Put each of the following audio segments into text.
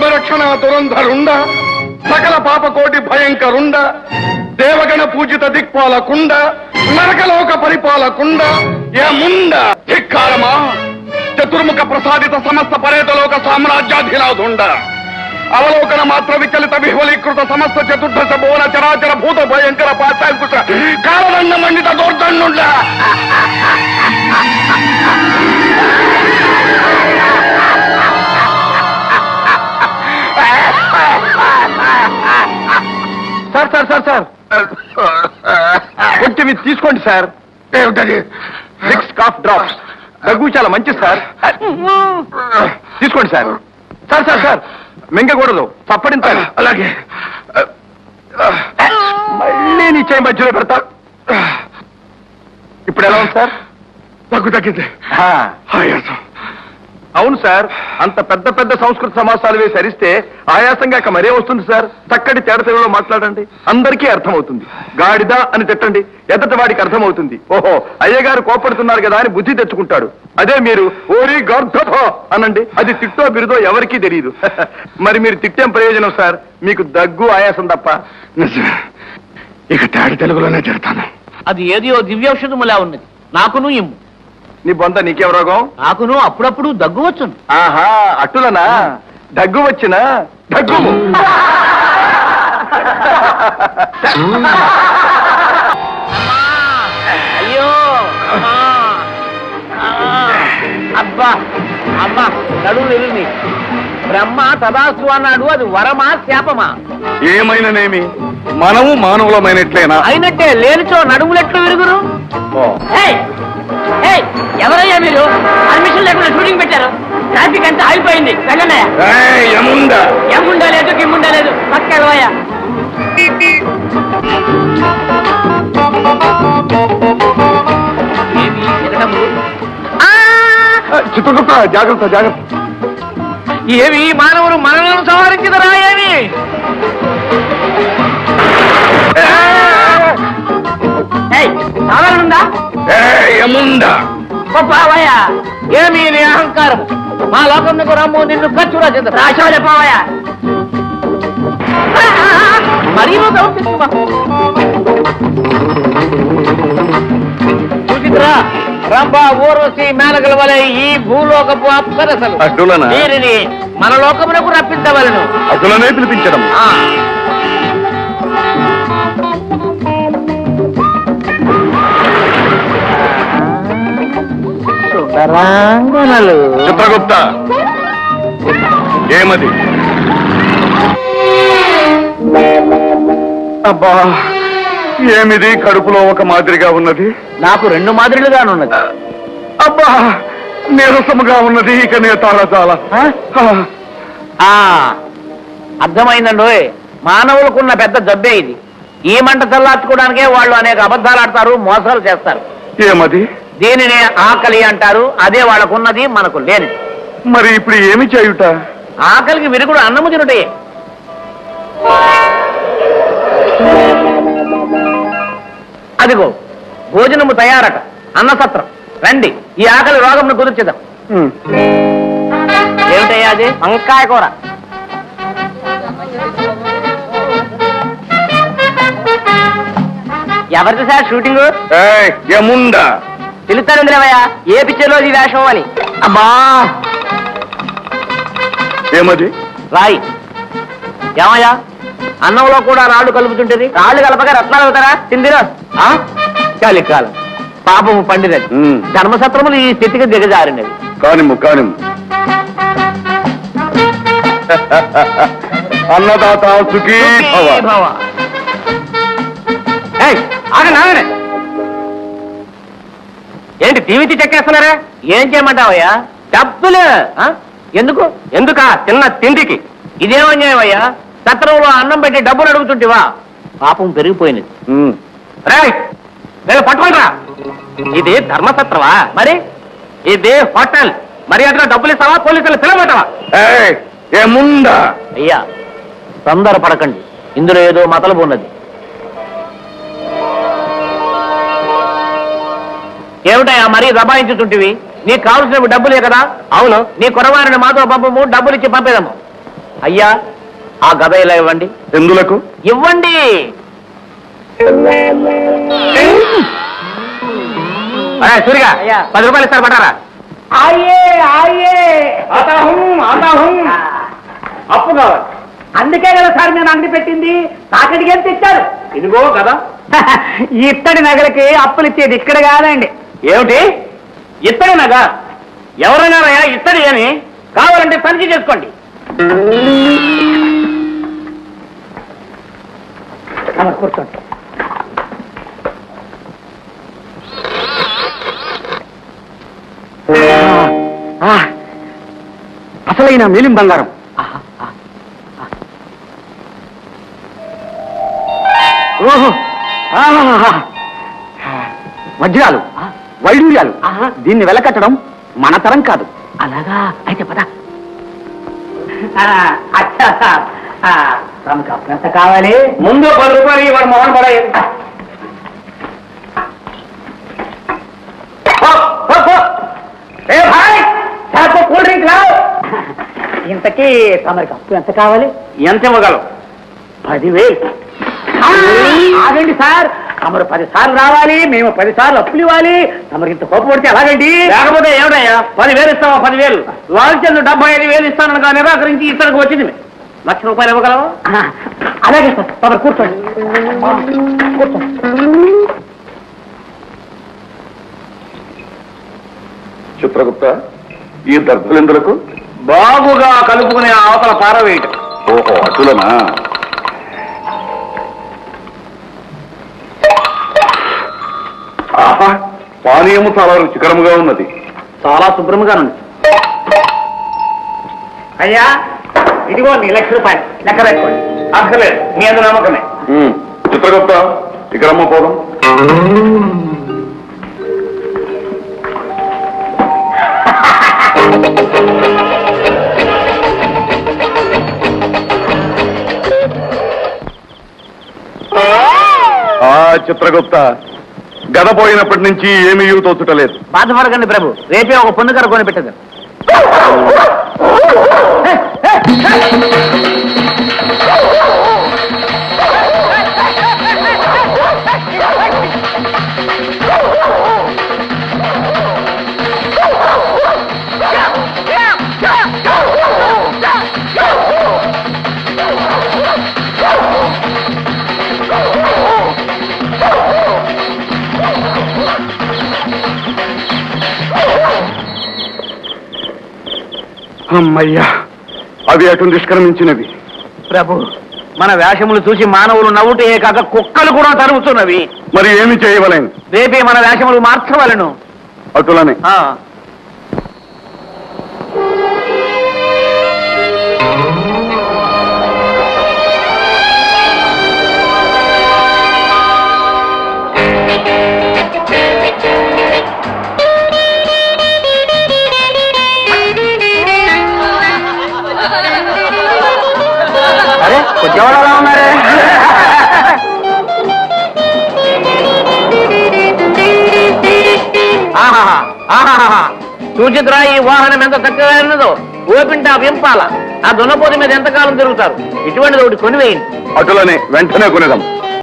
రక్షణ దురంధరుండ సకల పాపకోటి భయంకరుండ దేవగణ పూజిత దిక్పాలకుండ నరకలోక పరిపాలకుండ ఏముండ ధిక్కారమా చతుర్ముఖ ప్రసాదిత సమస్త పరేతలోక సామ్రాజ్యాధినాథుండ అవలోకన మాత్ర విచలిత విహ్వలీకృత సమస్త చతుర్దశ భువన చరాచర భూత భయంకర పాశాంకుశ కాలదండ మండిత దోర్దండుండ సార్ సార్ సార్ సార్ కొంచెం ఇది తీసుకోండి సార్ ఏమిటది సిక్స్ కాఫ్ డ్రాప్స్ దగ్గు చాలా మంచిది సార్ తీసుకోండి సార్ సార్ సార్ సార్ మింగకూడదు చప్పడించాలి అలాగే మళ్ళీ నీ చేయి మధ్యలో పెడతా ఇప్పుడు ఎలా ఉంది సార్ తగ్గు తగ్గింది ఆ, ఆయాసం అవును సార్ అంత పెద్ద పెద్ద సంస్కృత సమాసాలు వేసి అరిస్తే ఆయాసంగా ఇక మరే వస్తుంది సార్ చక్కటి తేడ తెలుగులో మాట్లాడండి అందరికీ అర్థమవుతుంది గాడిద అని తిట్టండి ఎదట వాడికి అర్థమవుతుంది ఓహో అయ్యగారు కోపడుతున్నారు కదా అని బుద్ధి తెచ్చుకుంటాడు అదే మీరు ఓరి గర్ధభో అనండి అది తిట్టో బిరుదో ఎవరికీ తెలియదు మరి మీరు తిట్టేం ప్రయోజనం సార్ మీకు దగ్గు ఆయాసం తప్ప నిజమే ఇక తాడి తెలుగులోనే తిడతాను అది ఏదియో దివ్యౌషధములా ఉన్నది నాకును ఇమ్ము నీ బొంత నీకేం రోగం నాకును అప్పుడప్పుడు దగ్గు వచ్చును ఆహా అట్టులనా దగ్గు వచ్చిన దగ్గు అయ్యో అమ్మా. ఆ, అబ్బా అమ్మా నడువు ఎరుని బ్రహ్మ తదాస్తు అన్నాడు అది వరమా శాపమా ఏమైననేమి మనము మానవులమైనట్లేనా అయినట్టే లేనిచో నడుములెట్లు విరుగురు ఏయ్! ఏయ్! ఎవరయ్యా మీరు పర్మిషన్ లేకుండా షూటింగ్ పెట్టారు ట్రాఫిక్ అంతా ఆగిపోయింది వెళ్ళనయ్యా ఏయ్, యముండా ఎమ్ముండా లేదు గిమ్ముండా లేదు పక్కెళ్ళవయ్యా ఏమి తిరగడము? ఆ! చిత్రగుప్త జాగ్రత్త జాగ్రత్త ఏమి మానవులు మనలను సంహరించదరా ఏమి ఏయ్, సాధారణ ఉందా ఏయ్, యముండా గొప్పవయ్యా ఏమి నీ అహంకారం మా లోకంలో రమ్ము నిన్ను ఖర్చురా చెంద రాశావు చెప్పవయ్యా మరీ నువ్వు ప్రవర్తిస్తున్నా చూసిద్రా రంభ ఊర్వశి మేనగల వలె ఈ భూలోకపు అప్సరసలు అడ్డులనా? వీరిని మన లోకమునకు రప్పించవలను అటులనే పిలిపించడం ఆ. సుందరాంగనలు చిత్రగుప్త ఏమది అబ్బా ఏమిది కడుపులో ఒక మాదిరిగా ఉన్నది నాకు రెండు మాదిరిలుగానున్నది అబ్బా నీరసముగా ఉన్నది ఇక నే తాళ తాళ ఆ అర్థమైందండి మానవులకున్న పెద్ద జబ్బే ఇది ఈ మంట చల్లార్చుకోవడానికే వాళ్ళు అనేక అబద్ధాలు ఆడతారు మోసాలు చేస్తారు ఏమది దీనినే ఆకలి అంటారు అదే వాళ్ళకున్నది మనకు లేనిది మరి ఇప్పుడు ఏమి చేయుట ఆకలికి విరుగుడు అన్నము తినుటే అదిగో భోజనము తయారట అన్నసత్రం రండి ఈ ఆకలి రోగంను కుదుర్చిదాం ఏమిటయ్యా అది వంకాయ కూర ఎవరిది సార్ షూటింగ్ ఏయ్, యముండా పిలుస్తాను లేవయ్యా ఏ పిక్చర్లో ఈ వేషం అని అబ్బా ఏమది రాయి ఏమయ్యా అన్నంలో కూడా రాళ్ళు కలుపుతుంటది రాళ్ళు కలపగా రత్నాలు అవుతారా తిందిరా చలికాలం పాపము పండినది ఉమ్. ధర్మసత్రములు ఈ స్థితికి దిగజారినవి కానిము కానిము అన్నదాత సుఖీ భవ భవ. ఏయ్, ఆగండి, ఆగండి. ఏంటి టీవీ చెక్కేస్తున్నారా ఏం చేయమంటావయ్యా డబ్బులు ఆ? ఎందుకు ఎందుకా చిన్న తిండికి ఇదేమన్యాయమయ్యా సత్రంలో అన్నం పెట్టి డబ్బులు అడుగుతుంటివా పాపం పెరిగిపోయినది ఉమ్. రేయ్ నేను పట్టుకుంటా ఇది ధర్మసత్రమా మరి ఇది హోటల్ మరి అట్లా డబ్బులు ఇస్తావా పోలీసులు పిలవమంటావా ఏయ్, ఏముండా అయ్యా తొందర పడకండి ఇందులో ఏదో మతలబు ఉన్నది ఏమిటయ్యా మరీ దబాయించుతుంటివి నీకు కావలసినవి డబ్బులే కదా అవును నీ కురవారిని మాతో పంపము డబ్బులు ఇచ్చి పంపేదము అయ్యా ఆ గద ఇలా ఇవ్వండి ఎందులకు ఇవ్వండి ఆ, సూరిగా పది రూపాయలు ఇస్తారు పట్టారా ఆయే ఆయే అప్పు కావాలి అందుకే కదా సార్ నేను అంగడి పెట్టింది తాకడికి ఎంత ఇచ్చారు ఇదిగో కదా ఇత్తడి నగలకి అప్పులు ఇచ్చేది ఇక్కడ కాదండి ఏమిటి ఇత్తడినగా ఎవరైనారయ్యా ఇత్తడి అని కావాలంటే తనిఖీ చేసుకోండి అలా కూర్చోండి అసలైన మేలిం బంగారం ఓహో ఆహాహా. వజ్రాలు వైడూర్యాలు దీన్ని వెలకట్టడం మన తరం కాదు అలాగా అయితే పద తమకు అప్పు ఎంత కావాలి ముందు పది రూపాయలు ఇవాడు మొహన్ పడేది కూల్ డ్రింక్ రావు ఇంతకీ తమరికి అప్పు ఎంత కావాలి ఎంత ఇవ్వగలవు పదివేలు ఆగండి సార్ తమరు పది సార్లు రావాలి మేము పది సార్లు అప్పులు ఇవ్వాలి తమరికి ఇంత కోపం పడితే ఎలాగండి లేకపోతే ఏమిటయ్యా పదివేలు ఇస్తావా పదివేలు లాల్చంద్ డెబ్బై ఐదు వేలు ఇస్తానని కానీ నిరాకరించి ఇతనికి వచ్చింది లక్ష రూపాయలు ఇవ్వగలవా ఆ, అలాగే సార్ తమరు కూర్చోండి కూర్చోండి చిత్రగుప్త ఈ దర్భలెందులకు బాగుగా కలుపుకునే అవతల పారవేయటం ఓహో అటులనా ఆహా పానీయము చాలా రుచికరముగా ఉన్నది చాలా శుభ్రంగా ఉంది అయ్యా ఇదిగో నీ లక్ష రూపాయలు లెక్క పెట్టుకోండి అక్కర్లేదు మీ అందు నమ్మకమే ఉమ్, చిత్రగుప్త ఇక్కడమ్మ పోదాం ఆ చిత్రగుప్త గద పోయినప్పటి నుంచి ఏమీ తోచుటలేదు బాధపడకండి ప్రభు రేపే ఒక పొన్నుకర కొని పెట్టదు అమ్మయ్యా అవి అటు నిష్క్రమించినవి ప్రభు మన వేషములు చూసి మానవులు నవ్వుటే కాక కుక్కలు కూడా తరుగుతున్నవి మరి ఏమి చేయవలేను రేపే మన వేషములు మార్చవలను అటులనే ఆ. అరే కొంచెం అలా ఉన్నారే ఆహాహా, ఆహాహా. చూచిత్రా ఈ వాహనం ఎంత చక్కగా ఉన్నదో ఓపింటా వింపాల ఆ దున్నపోతు మీద ఎంతకాలం తిరుగుతారు ఇటువంటిది ఒకటి కొనివేయండి అటులనే వెంటనే కొనేదాం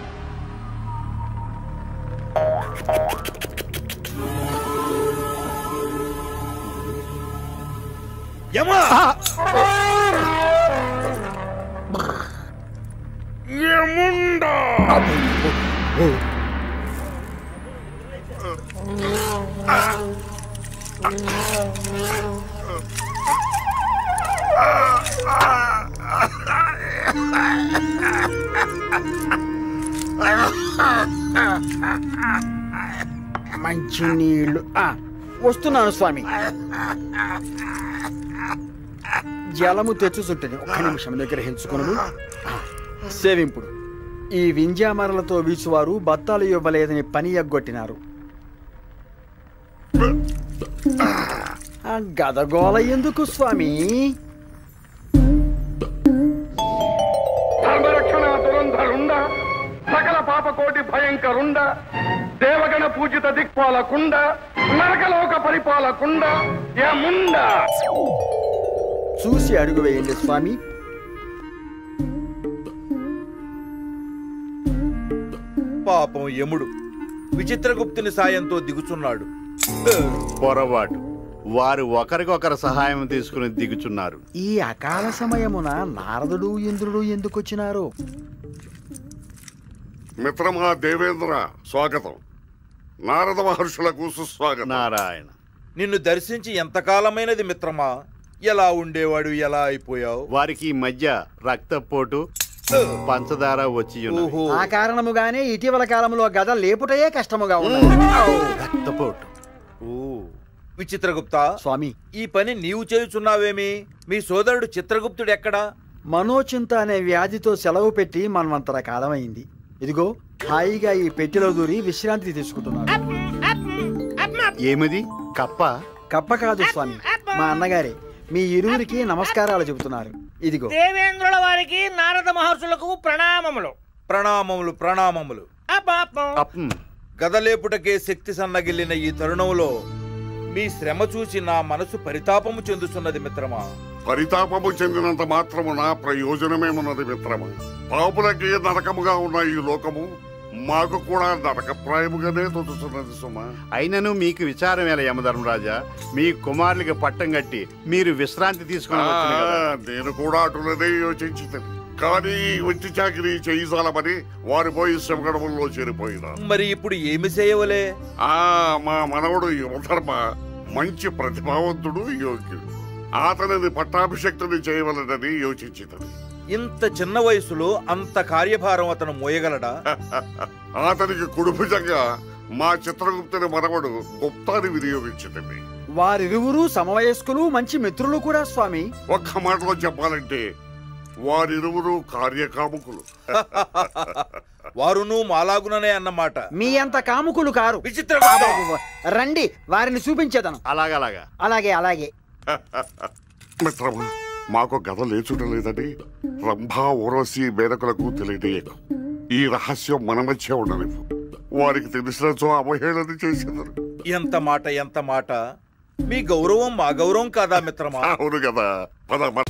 మంచి నీళ్లు ఆ, వస్తున్నాను స్వామి జలము తెచ్చుచుంటుంది ఒక్క నిమిషం నిగ్రహించుకును సేవింపుడు ఈ వింజామరలతో వీచువారు బత్తాలు ఇవ్వలేదని పని ఎగ్గొట్టినారు ఆ గదగోల ఎందుకు స్వామి ధర్మరక్షణ దురంధరుండ సకల పాపకోటి భయంకరుండ దేవగణ పూజిత దిక్పాలకుండ నరకలోక పరిపాలకుండ ఏముండ చూసి అడుగు వేయండి స్వామి పాపం యముడు విచిత్రగుప్తుని సాయంతో దిగుచున్నాడు పొరపాటు వారు ఒకరికొకరు సహాయం తీసుకుని దిగుచున్నారు ఈ అకాల సమయమున నారదుడు ఇంద్రుడు ఎందుకు వచ్చినారు మిత్రమా దేవేంద్ర స్వాగతం నారద మహర్షులకు సుస్వాగతం నారాయణ నిన్ను దర్శించి ఎంతకాలమైనది మిత్రమా ఎలా ఉండేవాడు ఎలా అయిపోయావు వారికి ఈ మధ్య రక్తపోటు పంచదార వచ్చి ఉన్నవి. ఓహో ఆ కారణముగానే ఇటీవల కాలంలో గద లేపుటయే కష్టముగా ఉన్నది రక్తపోటు ఓ విచిత్రగుప్త స్వామి ఈ పని నీవు చేయుచున్నావేమి మీ సోదరుడు చిత్రగుప్తుడు ఎక్కడా మనోచింత అనే వ్యాధితో సెలవు పెట్టి మనమంతర కాలమైంది ఇదిగో హాయిగా ఈ పెట్టెలో దూరి విశ్రాంతి తీసుకుంటున్నాను ఏమిది కప్ప కప్ప కాదు స్వామి మా అన్నగారే మీ ఇరువురికి నమస్కారాలు చెబుతున్నారు ఇదిగో దేవేంద్రుల వారికి నారద మహర్షులకు ప్రణామములు ప్రణామములు ప్రణామములు అపాపం అప్ం. గదలేపుటకే శక్తి సన్నగిల్లిన ఈ తరుణంలో మీ శ్రమ చూసి నా మనసు పరితాపము చెందుతున్నది మిత్రమా పరితాపము చెందినంత మాత్రమున ప్రయోజనమేమున్నది మిత్రమా పాపులకి నరకముగా ఉన్న ఈ లోకము మాకు కూడా నరకప్రాయముగానే తొలుతున్నది సుమా అయినను మీకు విచారం ఎలా యమధర్మరాజా మీ కుమారులకి పట్టం కట్టి మీరు విశ్రాంతి తీసుకుని వచ్చును కదా. ఆ, నేను కూడా అటులనే యోచించింది కానీ ఈ వచ్చి చాకిరి చేయిసాలమని వారి పోయి శ్రమగడముల్లో చేరిపోయినారు మరి ఇప్పుడు ఏమి చేయవలే ఆ మా మనవడు యువధర్మ మంచి ప్రతిభావంతుడు యోగ్యుడు అతనిని పట్టాభిషక్తుని చేయవలనని యోచించింది ఇంత చిన్న వయసులో అంత కార్యభారం అతను మోయగలడా అతనికి కుడుభుజంగా మా చిత్రగుప్తుని మనవడు గుప్తాన్ని వినియోగించింది వారిరువురు సమవయస్కులు మంచి మిత్రులు కూడా స్వామి ఒక్క మాటలో చెప్పాలంటే వారిరువురు కార్యకాముకులు వారును మాలాగుననే అన్నమాట మీ అంత కాముకులు కారు విచిత్రగుప్త రండి వారిని చూపించేదను అలాగలాగా అలాగే అలాగే మిత్రమా మాకు గద లేచుటలేదని రంభా ఓరసి మేనకులకు తెలియజేయకు ఈ రహస్యం మన మధ్య ఉండనివ్వు వారికి తెలిసినచో అవహేళన చేసేదారు ఎంత మాట ఎంత మాట మీ గౌరవం మా గౌరవం కాదా మిత్రమా అవును కదా పద మన